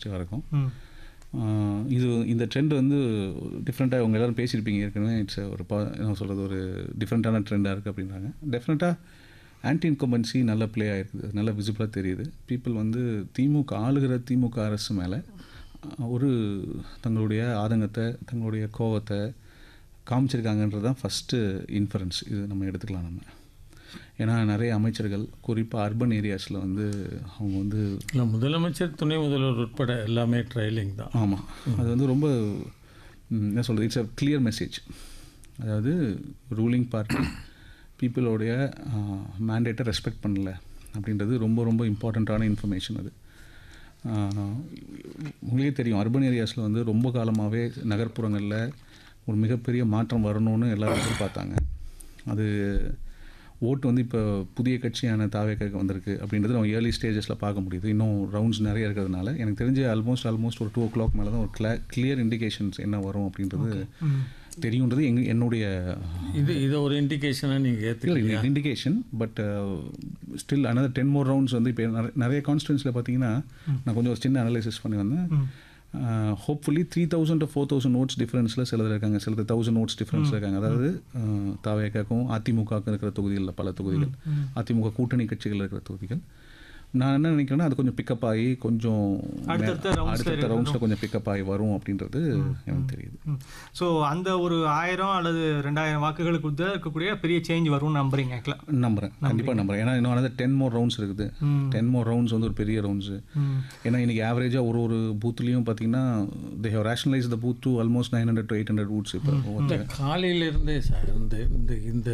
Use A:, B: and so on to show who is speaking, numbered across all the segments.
A: பாசிட்டிவாக இருக்கும்
B: ம்
A: ஆஹ் இது இந்த ட்ரெண்ட் வந்து டிஃப்ரெண்ட்டாக அவங்க எல்லோரும் பேசியிருப்பீங்க ஏற்கனவே இட்ஸ் ஒரு பா என்ன சொல்கிறது ஒரு டிஃப்ரெண்ட்டான ட்ரெண்டாக இருக்குது அப்படின்றாங்க டெஃபினட்டாக ஆன்டி இன்கம்பன்சி நல்ல ப்ளே ஆயிருக்குது நல்ல விசிபிளாக தெரியுது பீப்புள் வந்து திமுக ஆளுகிற திமுக அரசு மேலே ஒரு தங்களுடைய ஆதங்கத்தை தங்களுடைய கோவத்தை காமிச்சிருக்காங்கன்றது தான் ஃபஸ்ட்டு இன்ஃபரன்ஸ் இது நம்ம எடுத்துக்கலாம் நம்ம ஏன்னா நிறைய அமைச்சர்கள் குறிப்பாக அர்பன் ஏரியாஸில் வந்து அவங்க வந்து
C: இல்லை முதலமைச்சர் துணை முதல்வர் உட்பட எல்லாமே ட்ரையலிங் தான்
A: ஆமாம் அது வந்து ரொம்ப ம், என்ன சொல்கிறது இட்ஸ் அ கிளியர் மெசேஜ் அதாவது ரூலிங் பார்ட்டி பீப்புளோடைய மேண்டேட்டை ரெஸ்பெக்ட் பண்ணல அப்படின்றது ரொம்ப ரொம்ப இம்பார்ட்டண்ட்டான இன்ஃபர்மேஷன் அது ஆஹ், உங்களுக்கே தெரியும் அர்பன் ஏரியாஸில் வந்து ரொம்ப காலமாகவே நகர்ப்புறங்களில் ஒரு மிகப்பெரிய மாற்றம் வரணும்னு எல்லாரும் எதிர்பார்த்தாங்க அது ஓட்டு வந்து இப்போ புதிய கட்சியான தாவேக்காக்கு வந்திருக்கு அப்படின்றது நம்ம ஏர்லி ஸ்டேஜஸில் பார்க்க முடியுது இன்னும் ரவுண்ட்ஸ் நிறைய இருக்கிறதுனால எனக்கு தெரிஞ்சு ஆல்மோஸ்ட் ஆல்மோஸ்ட் ஒரு டூ ஓ கிளாக் மேலே தான் ஒரு கிளா கிளியர் இண்டிகேஷன்ஸ் என்ன வரும் அப்படின்றது
B: ம்
A: தெரியுன்றது எங்க என்னுடைய
C: இது இதை ஒரு இண்டிகேஷனாக நீங்கள் ஏற்றுக்கலையா
A: indication but still another ten more rounds வந்து இப்போ நிறைய கான்ஸ்டன்ஸில் பார்த்தீங்கன்னா நான் கொஞ்சம் ஒரு சின்ன அனலைசிஸ் பண்ணி வந்தேன்
B: ம்
A: hopefully three thousand to four thousand notes டிஃப்ரென்ஸில் சிலர் இருக்காங்க சிலர் தௌசண்ட் நோட்ஸ் டிஃப்ரென்ஸ் இருக்காங்க அதாவது தாவேக்காக்கும் அதிமுகவுக்கும் இருக்கிற தொகுதிகளில் பல தொகுதிகள் அதிமுக கூட்டணி கட்சிகள் இருக்கிற தொகுதிகள் நான் என்ன நினைக்கிறேன்னா அது கொஞ்சம் பிக்கப் ஆகி கொஞ்சம்
B: அடுத்தடுத்த rounds ல
A: அடுத்தடுத்த ரவுண்ட்ஸில் கொஞ்சம் பிக்கப் ஆகி வரும் அப்படின்றது எனக்கு தெரியுது
B: ஸோ அந்த ஒரு ஆயிரம் அல்லது ரெண்டாயிரம் வாக்குகளுக்கு உள்ள இருக்கக்கூடிய பெரிய சேஞ்ச் வரும்னு நம்புறீங்க ஆக்சுவலாக
A: நம்புறேன் கண்டிப்பாக நம்புறேன் ஏன்னா இன்னும் another டென் மோர் ரவுண்ட்ஸ் இருக்குது
B: ம்
A: டென் மோர் ரவுண்ட்ஸ் வந்து ஒரு பெரிய ரவுண்ட்ஸு
B: ம்
A: ஏன்னா இன்றைக்கி ஆவரேஜாக ஒரு ஒரு பூத்துலேயும் பார்த்தீங்கன்னா they have rationalize the booth to almost nine hundred to eight hundred booths இப்போ
C: இந்த காலையிலேருந்தே சார் இந்த இந்த இந்த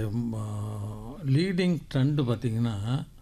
C: லீடிங் ட்ரெண்டு பார்த்தீங்கன்னா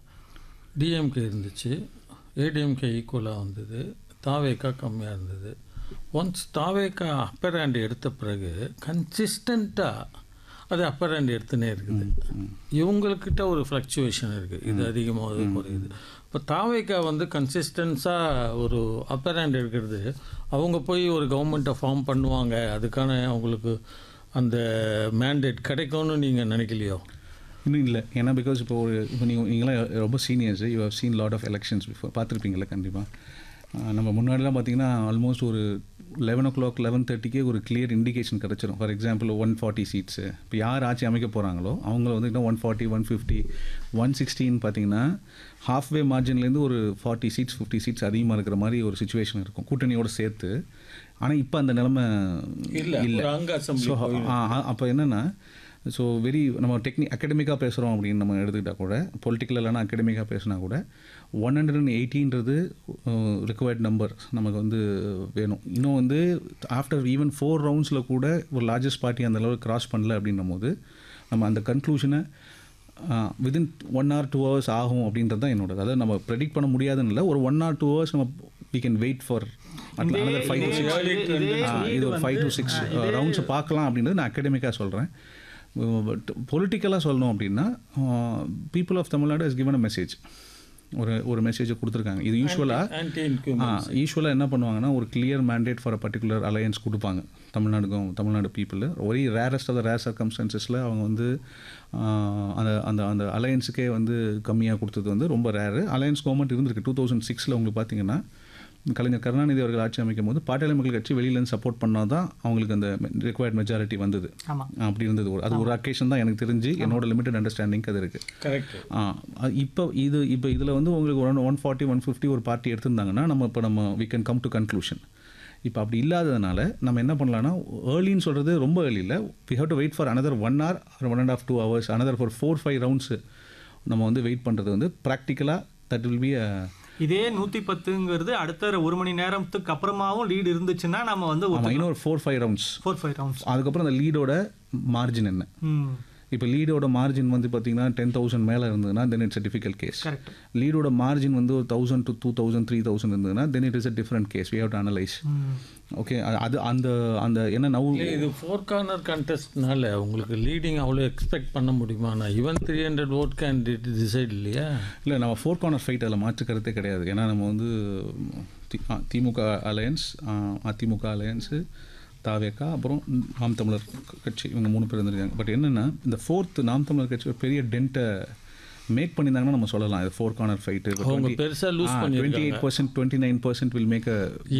C: டிஎம்கே இருந்துச்சு ஏடிஎம்கே ஈக்குவலாக வந்தது தாவேக்கா கம்மியாக இருந்தது ஒன்ஸ் தாவேக்கா அப்பர் ஹேண்ட் எடுத்த பிறகு கன்சிஸ்டண்ட்டாக அது அப்பர் ஹேண்ட் எடுத்துனே இருக்குது இவங்கக்கிட்ட ஒரு ஃப்ளக்சுவேஷன் இருக்குது இது அதிகமாக குறையுது இப்போ தாவேக்கா வந்து கன்சிஸ்டன்ஸாக ஒரு அப்பர் ஹேண்ட் எடுக்கிறது அவங்க போய் ஒரு கவர்மெண்ட்டை ஃபார்ம் பண்ணுவாங்க அதுக்கான அவங்களுக்கு அந்த மேண்டேட் கிடைக்கும்னு நீங்கள் நினைக்கலையோ
A: இன்னும் இல்லை ஏன்னா பிகாஸ் இப்போ ஒரு இப்போ நீங்கள் நீங்களாம் ரொம்ப seniors you have seen lot of elections before பார்த்துருப்பீங்களா கண்டிப்பாக நம்ம முன்னாடிலாம் பார்த்தீங்கன்னா ஆல்மோஸ்ட் ஒரு லெவன் ஓ கிளாக் லெவன் தேர்ட்டிக்கே ஒரு கிளியர் இண்டிகேஷன் கிடச்சிரும் for example one forty seats இப்போ யார் ஆட்சி அமைக்க போகிறாங்களோ அவங்க வந்து இன்னும் one forty one fifty one சிக்ஸ்டின்னு பார்த்தீங்கன்னா ஹாஃப்வே மார்ஜின்லேருந்து ஒரு ஃபார்ட்டி சீட்ஸ் ஃபிஃப்டி சீட்ஸ் அதிகமாக இருக்கிற மாதிரி ஒரு சுச்சுவேஷன் இருக்கும் கூட்டணியோடு சேர்த்து ஆனால் இப்போ அந்த நிலைமை
C: இல்லை
A: இல்லை
C: ஒரு அங்க அசம்பிளி
A: ஸோ அப்போ என்னென்னா ஸோ வெரி நம்ம டெக்னி அகடமிக்காக பேசுகிறோம் அப்படின்னு நம்ம எடுத்துக்கிட்டால் கூட பொலிட்டிக்கல் இல்லைனா அகடமிக்காக பேசினா கூட ஒன் ஹண்ட்ரட் அண்ட் எயிட்டின்றது ரிக்வயர்ட் நம்பர் நமக்கு வந்து வேணும் இன்னும் வந்து ஆஃப்டர் ஈவன் ஃபோர் ரவுண்ட்ஸில் கூட ஒரு லார்ஜஸ்ட் பார்ட்டி அந்த அளவுக்கு கிராஸ் பண்ணல அப்படின்னும் போது நம்ம அந்த கன்க்ளூஷனை within one or two hours ஆகும் அப்படின்றது தான் என்னோட அதாவது நம்ம ப்ரெடிக்ட் பண்ண முடியாதுன்னு இல்லை ஒரு ஒன் ஆர் டூ ஹவர்ஸ் நம்ம we can wait for another five to six இது ஒரு ஃபைவ் டு சிக்ஸ் ரவுண்ட்ஸ் பார்க்கலாம் அப்படின்றது நான் அகடமிக்காக சொல்கிறேன் பட் பொலிட்டிக்கலாக சொல்லணும் அப்படின்னா people of Tamil Nadu is given a message ஒரு ஒரு மெசேஜை கொடுத்துருக்காங்க இது யூஸ்வலாக
C: ஆன்டி
A: ஆ யூஸ்வலாக என்ன பண்ணுவாங்கன்னா ஒரு clear mandate for a particular alliance கொடுப்பாங்க தமிழ்நாடுக்கும் தமிழ்நாடு பீப்புள் ஒரே ரேரஸ்ட் ஆஃப் த ரேர் சர்க்கம்ஸ்டன்சஸில் அவங்க வந்து ஆ, அந்த அந்த அந்த அலையன்ஸுக்கே வந்து கம்மியாக கொடுத்தது வந்து ரொம்ப ரேரு அலையன்ஸ் கவர்மெண்ட் இருந்திருக்கு டூ தௌசண்ட் சிக்ஸில் உங்களுக்கு பார்த்தீங்கன்னா கலைஞர் கருணாநிதி அவர்கள் ஆட்சி அமைக்கும் போது பாட்டாளி மக்கள் கட்சி வெளியிலேருந்து சப்போர்ட் பண்ணால் தான் அவங்களுக்கு அந்த ரிக்வயர்ட் மெஜாரிட்டி வந்தது
B: ஆமாம்
A: அப்படி இருந்தது ஒரு அது ஒரு அக்கேஷன் தான் எனக்கு தெரிஞ்சு என்னோட லிமிட்டட் அண்டர்ஸ்டாண்டிங் அது இருக்குது
C: கரெக்ட்
A: இப்போ இது இப்போ இதில் வந்து உங்களுக்கு one one forty one fifty ஒரு பார்ட்டி எடுத்திருந்தாங்கன்னா நம்ம இப்போ நம்ம we can come to conclusion இப்போ அப்படி இல்லாததுனால நம்ம என்ன பண்ணலாம்னா ஏர்லின்னு சொல்கிறது ரொம்ப ஏர்லி இல்லை we have to wait for another one hour one and half two hours another for four five rounds நம்ம வந்து வெயிட் பண்ணுறது வந்து ப்ராக்டிக்கலாக தட் வில் பி
B: இதே நூற்றி பத்துங்கிறது அடுத்த ஒரு மணி நேரத்துக்கு அப்புறமாவும் லீடு இருந்துச்சுன்னா நம்ம வந்து
A: ஆமாம் இன்னொரு four five rounds
B: four five rounds
A: அதுக்கப்புறம் அந்த லீடோட மார்ஜின் என்ன
B: ம்
A: இப்போ லீடோட மார்ஜின் வந்து பார்த்தீங்கன்னா டென் தௌசண்ட் மேலே இருந்ததுன்னா then it's a difficult case
B: correct
A: லீடோட மார்ஜின் வந்து ஒரு thousand to two thousand three thousand இருந்ததுன்னா then it is a different case we have to analyze
B: ம்
A: ஓகே அது அந்த அந்த என்ன நவு
C: இது ஃபோர் கார்னர் கண்டெஸ்ட்னால உங்களுக்கு லீடிங் அவ்வளோ எக்ஸ்பெக்ட் பண்ண முடியுமா நான் even three hundred vote candidate decide இல்லையா
A: இல்லை நம்ம ஃபோர் கார்னர் ஃபைட் அதில் மாற்று கருத்தே கிடையாது ஏன்னா நம்ம வந்து தி- ஆ, திமுக அலையன்ஸ் அதிமுக அலையன்ஸு தாவேக்கா அப்புறம் நாம் தமிழர் கட்சி இவங்க மூணு பேர் இருந்திருக்காங்க பட் என்னென்னா இந்த ஃபோர்த் நாம் தமிழர் கட்சி ஒரு பெரிய டென்ட்டை மேக் பண்ணியிருந்தாங்கன்னா நம்ம சொல்லலாம் இது ஃபோர் கார்னர் ஃபைட்டு
C: அவங்க பெருசாக லூஸ் பண்ணி
A: twenty eight percent twenty nine percent will make a